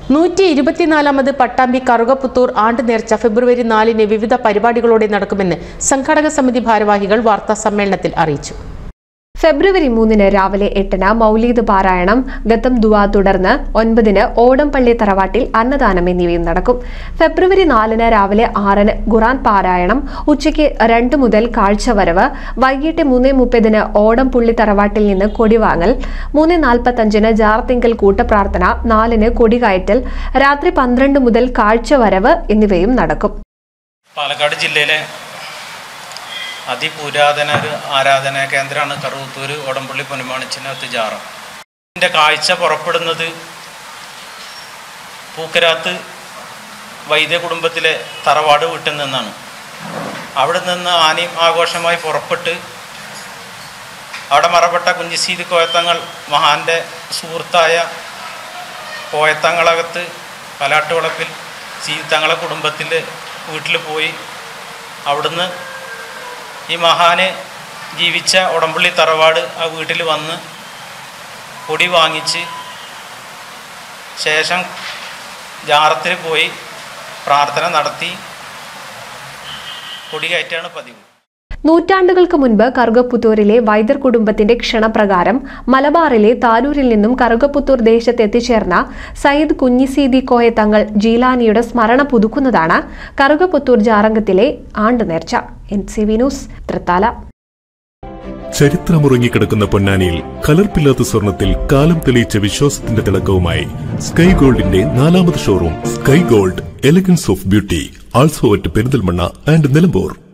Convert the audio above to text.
നൂറ്റി ഇരുപത്തിനാലാമത് പട്ടാമ്പി കറുകപ്പുത്തൂർ ആണ്ട് നേർച്ച ഫെബ്രുവരി നാലിന് വിവിധ പരിപാടികളോടെ നടക്കുമെന്ന് സംഘാടക സമിതി ഭാരവാഹികൾ വാർത്താ സമ്മേളനത്തിൽ അറിയിച്ചു ഫെബ്രുവരി മൂന്നിന് രാവിലെ എട്ടിന് മൗലീദ് പാരായണം ഗത്തം ദുവ തുടർന്ന് ഒൻപതിന് ഓടംപള്ളി തറവാട്ടിൽ അന്നദാനം എന്നിവയും നടക്കും ഫെബ്രുവരി നാലിന് രാവിലെ ആറിന് ഖുറാൻ പാരായണം ഉച്ചയ്ക്ക് രണ്ട് മുതൽ കാഴ്ചവരവ് വൈകിട്ട് മൂന്ന് മുപ്പതിന് ഓടംപുള്ളി തറവാട്ടിൽ നിന്ന് കൊടിവാങ്ങൽ മൂന്ന് നാൽപ്പത്തഞ്ചിന് ജാർത്തിങ്കൽ കൂട്ടപ്രാർത്ഥന നാലിന് കൊടികയറ്റൽ രാത്രി പന്ത്രണ്ട് മുതൽ കാഴ്ചവരവ് എന്നിവയും നടക്കും പാലക്കാട് ജില്ലയിലെ അതിപുരാതന ഒരു ആരാധനാ കേന്ദ്രമാണ് കറുവത്തൂർ ഓടമ്പള്ളി പൊന്നുമാണിച്ചിനകത്ത് ജാറ ഇതിൻ്റെ കാഴ്ച പുറപ്പെടുന്നത് പൂക്കരാത്ത് വൈദ്യ കുടുംബത്തിലെ തറവാട് വീട്ടിൽ നിന്നാണ് അവിടെ നിന്ന് ആനയും ആഘോഷമായി പുറപ്പെട്ട് അവിടെ മറപ്പെട്ട കുഞ്ഞിസീതി കോയത്തങ്ങൾ മഹാൻ്റെ സുഹൃത്തായ കോയത്തങ്ങളകത്ത് പലാട്ടുവളപ്പിൽ സീതങ്ങളെ കുടുംബത്തിൽ വീട്ടിൽ പോയി അവിടുന്ന് ഈ മഹാന് ജീവിച്ച ഉടമ്പള്ളി തറവാട് ആ വീട്ടിൽ വന്ന് പൊടി വാങ്ങിച്ച് ശേഷം ജാറത്തിൽ പോയി പ്രാർത്ഥന നടത്തി കൊടി കയറ്റാണ് പതിവ് നൂറ്റാണ്ടുകൾക്ക് മുൻപ് കറുകപ്പുത്തൂരിലെ വൈദ്യർ കുടുംബത്തിന്റെ ക്ഷണപ്രകാരം മലബാറിലെ താനൂരിൽ നിന്നും കറുകപ്പുത്തൂർ ദേശത്തെത്തിച്ചേർന്ന സയ്യിദ് കുഞ്ഞിസീദി കോയ തങ്ങൾ ജീലാനിയുടെ സ്മരണ പുതുക്കുന്നതാണ് കറുകപ്പുത്തൂർ ജാറങ്കത്തിലെ ആണ്ടുനേർച്ച N C V news Thrithala ചരിത്രമുറങ്ങിക്കിടക്കുന്ന പൊന്നാനിയിൽ കലർപ്പില്ലാത്ത സ്വർണത്തിൽ കാലം തെളിയിച്ച വിശ്വാസത്തിന്റെ തിളക്കവുമായി സ്കൈ ഗോൾഡിന്റെ നാലാമത് showroom sky gold elegance of beauty also at Perinthalmanna and Nilambur